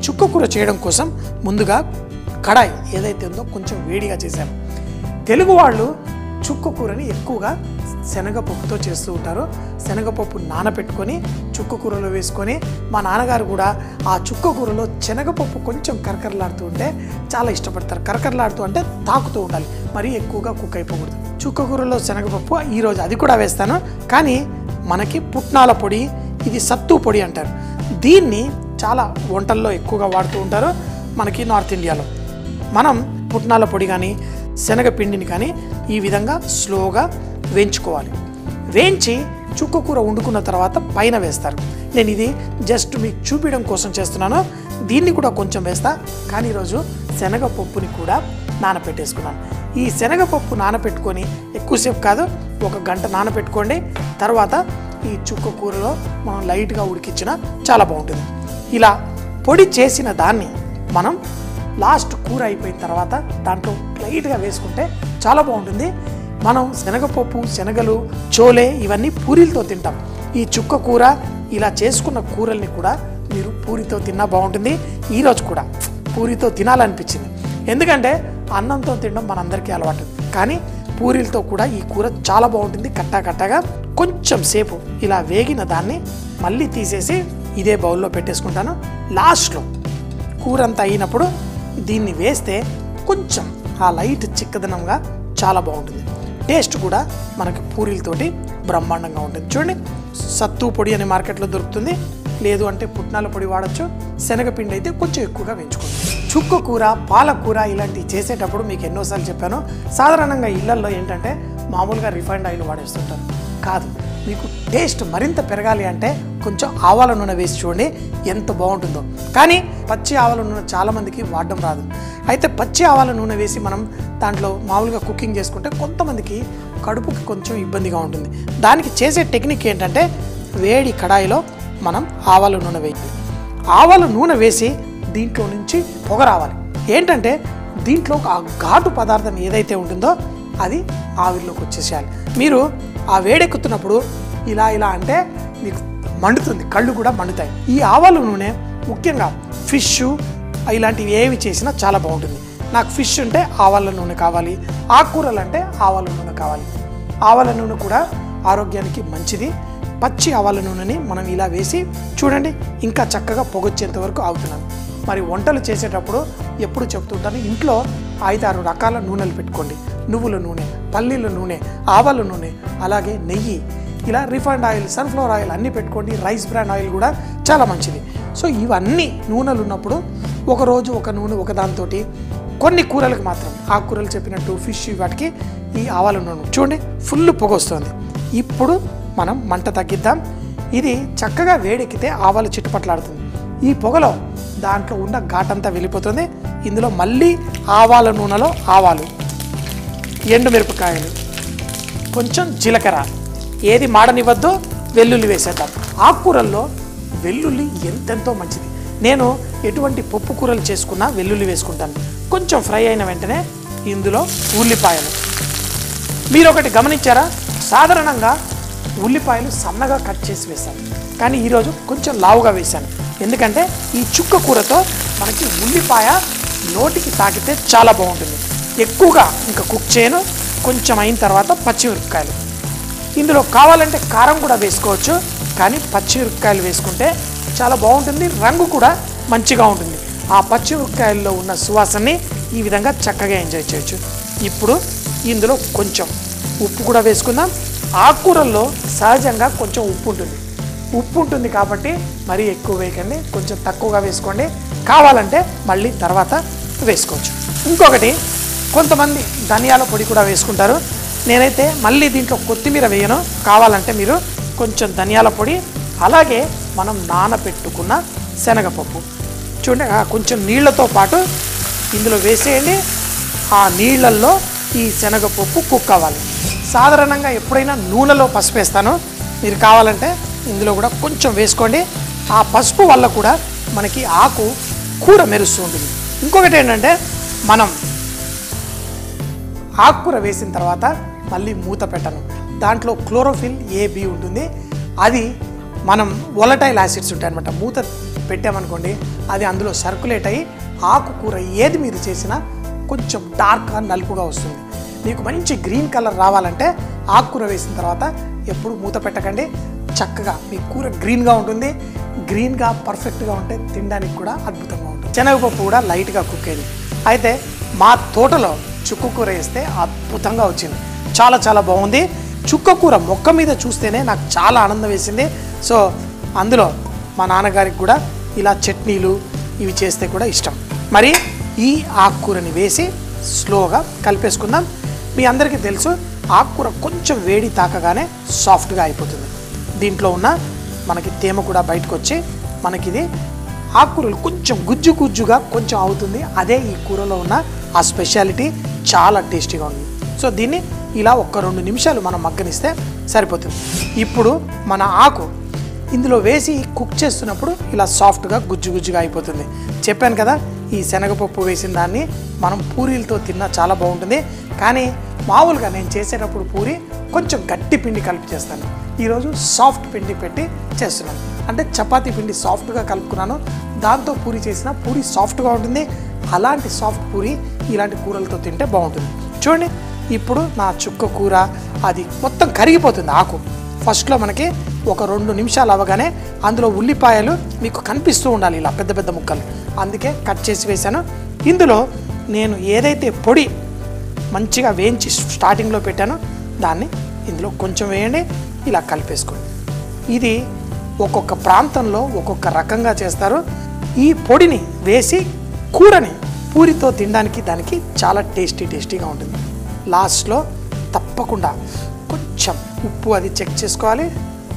చుక్క కూర చేయడం కోసం ముందుగా కడాయి ఏదైతే ఉందో కొంచెం వేడిగా చేశాను తెలుగు వాళ్ళు చుక్క కూరని ఎక్కువగా శనగపప్పుతో చేస్తూ ఉంటారు శనగపప్పు నానబెట్టుకొని చుక్క కూరలో వేసుకొని మా నాన్నగారు కూడా ఆ చుక్క కూరలో శనగపప్పు కొంచెం కరకరలాడుతూ ఉంటే చాలా ఇష్టపడతారు కరకరలాడుతూ అంటే తాకుతూ ఉండాలి మరీ ఎక్కువగా కుక్ అయిపోకూడదు చుక్క కూరలో శనగపప్పు ఈరోజు అది కూడా వేస్తాను కానీ మనకి పుట్నాల పొడి ఇది సత్తు పొడి అంటారు దీన్ని చాలా వంటల్లో ఎక్కువగా వాడుతూ ఉంటారు మనకి నార్త్ ఇండియాలో మనం పుట్నాల పొడి కానీ శనగపిండిని కానీ ఈ విధంగా స్లోగా వేయించుకోవాలి వేయించి చుక్క కూర వండుకున్న తర్వాత పైన వేస్తారు నేను ఇది జస్ట్ మీకు చూపించడం కోసం చేస్తున్నాను దీన్ని కూడా కొంచెం వేస్తా కానీ ఈరోజు శనగపప్పుని కూడా నానపెట్టేసుకున్నాను ఈ శనగపప్పు నానపెట్టుకొని ఎక్కువసేపు కాదు ఒక గంట నానపెట్టుకోండి తర్వాత ఈ చుక్క కూరలో మనం లైట్గా ఉడికించిన చాలా బాగుంటుంది ఇలా పొడి చేసిన దాన్ని మనం లాస్ట్ కూర అయిపోయిన తర్వాత దాంట్లో లైట్గా వేసుకుంటే చాలా బాగుంటుంది మనం శనగపప్పు శనగలు చోలే ఇవన్నీ పూరీలతో తింటాం ఈ చుక్క కూర ఇలా చేసుకున్న కూరల్ని కూడా మీరు పూరితో తిన్నా బాగుంటుంది ఈరోజు కూడా పూరితో తినాలనిపించింది ఎందుకంటే అన్నంతో తినడం మనందరికీ అలవాటు కానీ పూరీలతో కూడా ఈ కూర చాలా బాగుంటుంది కట్టా కట్టగా కొంచెం సేపు ఇలా వేగిన దాన్ని మళ్ళీ తీసేసి ఇదే బౌల్లో పెట్టేసుకుంటాను లాస్ట్లో కూర అంతా అయినప్పుడు దీన్ని వేస్తే కొంచెం ఆ లైట్ చిక్కదనంగా చాలా బాగుంటుంది టేస్ట్ కూడా మనకి పూరీలతోటి బ్రహ్మాండంగా ఉంటుంది చూడండి సత్తు పొడి అనే మార్కెట్లో దొరుకుతుంది లేదు అంటే పుట్నాల పొడి వాడచ్చు శనగపిండి అయితే కొంచెం ఎక్కువగా వేయించుకోండి చుక్క కూర పాలకూర ఇలాంటివి చేసేటప్పుడు మీకు ఎన్నోసార్లు చెప్పాను సాధారణంగా ఇళ్లల్లో ఏంటంటే మామూలుగా రిఫైండ్ ఆయిల్ వాడేస్తుంటారు కాదు మీకు టేస్ట్ మరింత పెరగాలి అంటే కొంచెం ఆవాల నూనె వేసి చూడండి ఎంత బాగుంటుందో కానీ పచ్చి ఆవాల నూనె చాలామందికి వాడడం రాదు అయితే పచ్చి ఆవాల నూనె వేసి మనం దాంట్లో మామూలుగా కుకింగ్ చేసుకుంటే కొంతమందికి కడుపుకి కొంచెం ఇబ్బందిగా ఉంటుంది దానికి చేసే టెక్నిక్ ఏంటంటే వేడి కడాయిలో మనం ఆవాల నూనె వేయాలి ఆవాల నూనె వేసి దీంట్లో నుంచి పొగ రావాలి ఏంటంటే దీంట్లో ఆ ఘాటు పదార్థం ఏదైతే ఉంటుందో అది ఆవిరిలోకి వచ్చేసేయాలి మీరు ఆ వేడెక్కుతున్నప్పుడు ఇలా ఇలా అంటే మీకు మండుతుంది కళ్ళు కూడా మండుతాయి ఈ ఆవాల నూనె ముఖ్యంగా ఫిష్ ఇలాంటివి ఏవి చేసినా చాలా బాగుంటుంది నాకు ఫిష్ అంటే ఆవాల నూనె కావాలి ఆకుకూరలు అంటే ఆవాల నూనె కావాలి ఆవాల నూనె కూడా ఆరోగ్యానికి మంచిది పచ్చి ఆవాల నూనెని మనం ఇలా వేసి చూడండి ఇంకా చక్కగా పొగొచ్చేంత వరకు ఆగుతున్నాను మరి వంటలు చేసేటప్పుడు ఎప్పుడు చెప్తుంటాను ఇంట్లో ఐదారు రకాల నూనెలు పెట్టుకోండి నువ్వుల నూనె పల్లీల నూనె ఆవాల నూనె అలాగే నెయ్యి ఇలా రిఫైండ్ ఆయిల్ సన్ఫ్లవర్ ఆయిల్ అన్నీ పెట్టుకోండి రైస్ బ్రాండ్ ఆయిల్ కూడా చాలా మంచిది సో ఇవన్నీ నూనెలు ఉన్నప్పుడు ఒక రోజు ఒక నూనె ఒక దాంతోటి కొన్ని కూరలకు మాత్రం ఆకుకూరలు చెప్పినట్టు ఫిష్ వాటికి ఈ ఆవాల నూనె చూడండి ఫుల్ పొగ వస్తుంది ఇప్పుడు మనం మంట తగ్గిద్దాం ఇది చక్కగా వేడెక్కితే ఆవాలు చిట్టుపట్లాడుతుంది ఈ పొగలో దాంట్లో ఉన్న ఘాటంతా వెళ్ళిపోతుంది ఇందులో మళ్ళీ ఆవాల నూనెలో ఆవాలు ఎండుమిరపకాయలు కొంచెం జీలకర్ర ఏది మాడనివ్వద్దు వెల్లుల్లి వేసేద్దాం ఆకుకూరల్లో వెల్లుల్లి ఎంతెంతో మంచిది నేను ఎటువంటి పప్పు కూరలు చేసుకున్నా వెల్లుల్లి వేసుకుంటాను కొంచెం ఫ్రై అయిన వెంటనే ఇందులో ఉల్లిపాయలు మీరు ఒకటి గమనించారా సాధారణంగా ఉల్లిపాయలు సన్నగా కట్ చేసి వేశాను కానీ ఈరోజు కొంచెం లావుగా వేశాను ఎందుకంటే ఈ చుక్క కూరతో మనకి ఉల్లిపాయ నోటికి తాకితే చాలా బాగుంటుంది ఎక్కువగా ఇంకా కుక్ చేయను కొంచెం అయిన తర్వాత పచ్చిమిరపకాయలు ఇందులో కావాలంటే కారం కూడా వేసుకోవచ్చు కానీ పచ్చిమిరపకాయలు వేసుకుంటే చాలా బాగుంటుంది రంగు కూడా మంచిగా ఉంటుంది ఆ పచ్చిమిరపకాయల్లో ఉన్న సువాసనని ఈ విధంగా చక్కగా ఎంజాయ్ చేయొచ్చు ఇప్పుడు ఇందులో కొంచెం ఉప్పు కూడా వేసుకుందాం ఆకుకూరల్లో సహజంగా కొంచెం ఉప్పు ఉంటుంది ఉప్పు ఉంటుంది కాబట్టి మరీ ఎక్కువ వేయకండి కొంచెం తక్కువగా వేసుకోండి కావాలంటే మళ్ళీ తర్వాత వేసుకోవచ్చు ఇంకొకటి కొంతమంది ధనియాల పొడి కూడా వేసుకుంటారు నేనైతే మళ్ళీ దీంట్లో కొత్తిమీర వేయను కావాలంటే మీరు కొంచెం ధనియాల పొడి అలాగే మనం నానబెట్టుకున్న శనగపప్పు చూడండి ఆ కొంచెం నీళ్ళతో పాటు ఇందులో వేసేయండి ఆ నీళ్ళల్లో ఈ శనగపప్పు కుక్ అవ్వాలి సాధారణంగా ఎప్పుడైనా నూనెలో పసుపు వేస్తాను మీరు కావాలంటే ఇందులో కూడా కొంచెం వేసుకోండి ఆ పసుపు వల్ల కూడా మనకి ఆకు కూర మెరుస్తూ ఉంటుంది ఇంకొకటి ఏంటంటే మనం ఆకుకూర వేసిన తర్వాత మళ్ళీ మూత పెట్టను దాంట్లో క్లోరోఫిల్ ఏ బి ఉంటుంది అది మనం వొలటైల్ యాసిడ్స్ ఉంటాయి అనమాట మూత పెట్టామనుకోండి అది అందులో సర్కులేట్ అయ్యి ఆకుకూర ఏది మీరు చేసినా కొంచెం డార్క్గా నలుపుగా వస్తుంది మీకు మంచి గ్రీన్ కలర్ రావాలంటే ఆకుకూర వేసిన తర్వాత ఎప్పుడు మూత పెట్టకండి చక్కగా మీ కూర గ్రీన్గా ఉంటుంది గ్రీన్గా పర్ఫెక్ట్గా ఉంటే తినడానికి కూడా అద్భుతంగా ఉంటుంది శనగపప్పు కూడా లైట్గా కుక్ అయింది అయితే మా తోటలో చుక్క కూర వేస్తే అద్భుతంగా వచ్చింది చాలా చాలా బాగుంది చుక్క కూర మొక్క మీద చూస్తేనే నాకు చాలా ఆనందం వేసింది సో అందులో మా నాన్నగారికి కూడా ఇలా చట్నీలు ఇవి చేస్తే కూడా ఇష్టం మరి ఈ ఆకుకూరని వేసి స్లోగా కలిపేసుకుందాం మీ అందరికీ తెలుసు ఆకుకూర కొంచెం వేడి తాకగానే సాఫ్ట్గా అయిపోతుంది దీంట్లో ఉన్న మనకి తేమ కూడా బయటకు వచ్చి మనకి ఇది ఆకుకూరలు కొంచెం గుజ్జు గుజ్జుగా కొంచెం అవుతుంది అదే ఈ కూరలో ఉన్న ఆ స్పెషాలిటీ చాలా టేస్టీగా ఉంది సో దీన్ని ఇలా ఒక్క రెండు నిమిషాలు మనం మగ్గనిస్తే సరిపోతుంది ఇప్పుడు మన ఆకు ఇందులో వేసి కుక్ చేస్తున్నప్పుడు ఇలా సాఫ్ట్గా గుజ్జు గుజ్జుగా అయిపోతుంది చెప్పాను కదా ఈ శనగపప్పు వేసిన దాన్ని మనం పూరీలతో తిన్నా చాలా బాగుంటుంది కానీ మామూలుగా నేను చేసేటప్పుడు పూరి కొంచెం గట్టి పిండి కలిపి చేస్తాను ఈరోజు సాఫ్ట్ పిండి పెట్టి చేస్తున్నాను అంటే చపాతీ పిండి సాఫ్ట్గా కలుపుకున్నాను దాంతో పూరి చేసిన పూరి సాఫ్ట్గా ఉంటుంది అలాంటి సాఫ్ట్ పూరి ఇలాంటి కూరలతో తింటే బాగుంటుంది చూడండి ఇప్పుడు నా చుక్క కూర అది మొత్తం కరిగిపోతుంది ఆకు ఫస్ట్లో మనకి ఒక రెండు నిమిషాలు అవ్వగానే అందులో ఉల్లిపాయలు మీకు కనిపిస్తూ ఉండాలి ఇలా పెద్ద పెద్ద ముక్కలు అందుకే కట్ చేసి వేశాను ఇందులో నేను ఏదైతే పొడి మంచిగా వేయించి స్టార్టింగ్లో పెట్టానో దాన్ని ఇందులో కొంచెం వేయండి ఇలా కలిపేసుకోండి ఇది ఒక్కొక్క ప్రాంతంలో ఒక్కొక్క రకంగా చేస్తారు ఈ పొడిని వేసి కూరని పూరితో తినడానికి దానికి చాలా టేస్టీ టేస్టీగా ఉంటుంది లాస్ట్లో తప్పకుండా కొంచెం ఉప్పు అది చెక్ చేసుకోవాలి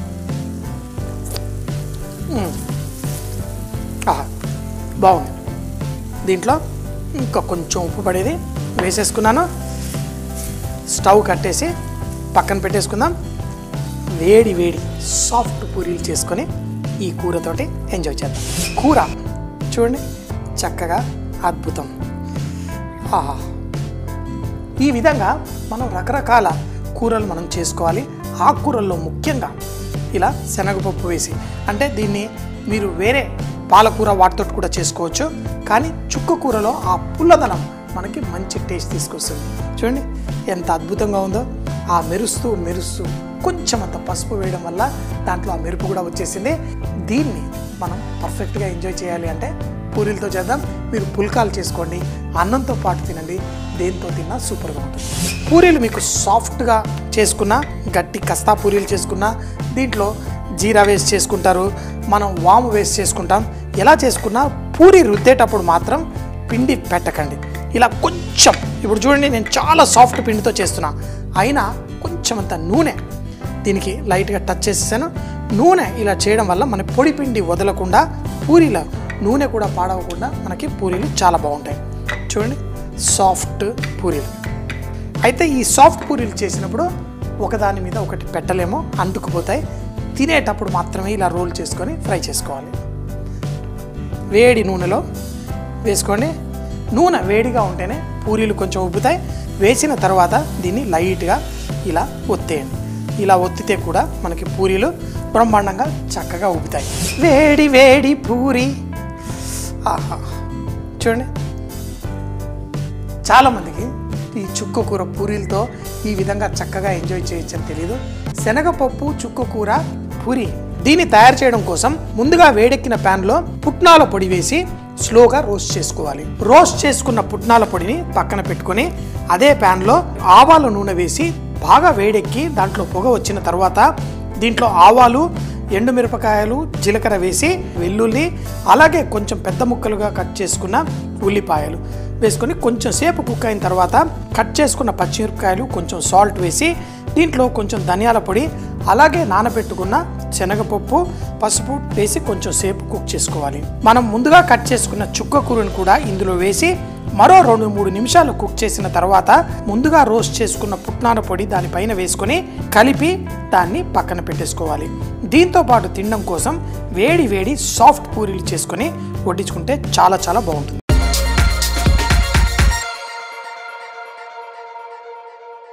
మ్మ్. ఆహా బాగుంది దీంట్లో ఇంకా కొంచెం ఉప్పు పడేది వేసేసుకున్నాను స్టవ్ కట్టేసి పక్కన పెట్టేసుకుందాం వేడి వేడి సాఫ్ట్ పూరీలు చేసుకొని ఈ కూరతోటి ఎంజాయ్ చేద్దాం కూర చూడండి చక్కగా అద్భుతం ఆహా ఈ విధంగా మనం రకరకాల కూరలు మనం చేసుకోవాలి ఆకుకూరల్లో ముఖ్యంగా ఇలా శనగపప్పు వేసి అంటే దీన్ని మీరు వేరే పాలకూర వాటితో కూడా చేసుకోవచ్చు కానీ చుక్క కూరలో ఆ పుల్లదనం మనకి మంచి టేస్ట్ తీసుకొస్తుంది చూడండి ఎంత అద్భుతంగా ఉందో ఆ మెరుస్తూ మెరుస్తూ కొంచెం అంత పసుపు వేయడం వల్ల దాంట్లో ఆ మెరుపు కూడా వచ్చేసింది దీన్ని మనం పర్ఫెక్ట్గా ఎంజాయ్ చేయాలి అంటే పూరీలతో చేద్దాం మీరు పుల్కాలు చేసుకోండి అన్నంతో పాటు తినండి దేంతో తిన్నా సూపర్గా ఉంటుంది పూరీలు మీకు సాఫ్ట్గా చేసుకున్న గట్టి కస్తా పూరీలు చేసుకున్న దీంట్లో జీరా వేసి చేసుకుంటారు మనం వాము వేసి చేసుకుంటాం ఎలా చేసుకున్నా పూరి రుద్దేటప్పుడు మాత్రం పిండి పెట్టకండి ఇలా కొంచెం ఇప్పుడు చూడండి నేను చాలా సాఫ్ట్ పిండితో చేస్తున్నా అయినా కొంచెం అంత నూనె దీనికి లైట్గా టచ్ చేసేసాను నూనె ఇలా చేయడం వల్ల మన పొడి పిండి వదలకుండా పూరీలో నూనె కూడా పాడవకుండా మనకి పూరీలు చాలా బాగుంటాయి చూడండి సాఫ్ట్ పూరీలు అయితే ఈ సాఫ్ట్ పూరీలు చేసినప్పుడు ఒకదాని మీద ఒకటి పెట్టలేమో అంటుకుపోతాయి తినేటప్పుడు మాత్రమే ఇలా రోల్ చేసుకొని ఫ్రై చేసుకోవాలి వేడి నూనెలో వేసుకోండి నూనె వేడిగా ఉంటేనే పూరీలు కొంచెం ఉబ్బుతాయి వేసిన తర్వాత దీన్ని లైట్గా ఇలా ఒత్తేయండి ఇలా ఒత్తితే కూడా మనకి పూరీలు బ్రహ్మాండంగా చక్కగా ఉబ్బుతాయి వేడి వేడి పూరి ఆహా చూడండి చాలామందికి ఈ చుక్క కూర పూరీలతో ఈ విధంగా చక్కగా ఎంజాయ్ చేయొచ్చు అని తెలియదు శనగపప్పు చుక్క కూర పూరి దీన్ని తయారు చేయడం కోసం ముందుగా వేడెక్కిన ప్యాన్లో పుట్నాల పొడి వేసి స్లోగా రోస్ట్ చేసుకోవాలి రోస్ట్ చేసుకున్న పుట్నాల పొడిని పక్కన పెట్టుకొని అదే ప్యాన్లో ఆవాల నూనె వేసి బాగా వేడెక్కి దాంట్లో పొగ వచ్చిన తర్వాత దీంట్లో ఆవాలు ఎండుమిరపకాయలు జీలకర్ర వేసి వెల్లుల్లి అలాగే కొంచెం పెద్ద ముక్కలుగా కట్ చేసుకున్న ఉల్లిపాయలు వేసుకొని కొంచెం సేపు కుక్ అయిన తర్వాత కట్ చేసుకున్న పచ్చిమిరపకాయలు కొంచెం సాల్ట్ వేసి దీంట్లో కొంచెం ధనియాల పొడి అలాగే నానబెట్టుకున్న శనగపప్పు పసుపు వేసి కొంచెం సేపు కుక్ చేసుకోవాలి మనం ముందుగా కట్ చేసుకున్న చుక్క కూరను కూడా ఇందులో వేసి మరో రెండు మూడు నిమిషాలు కుక్ చేసిన తర్వాత ముందుగా రోస్ట్ చేసుకున్న పుట్నాల పొడి దానిపైన వేసుకొని కలిపి దాన్ని పక్కన పెట్టేసుకోవాలి దీంతో పాటు తినడం కోసం వేడి వేడి సాఫ్ట్ పూరీలు చేసుకొని వడ్డించుకుంటే చాలా చాలా బాగుంటుంది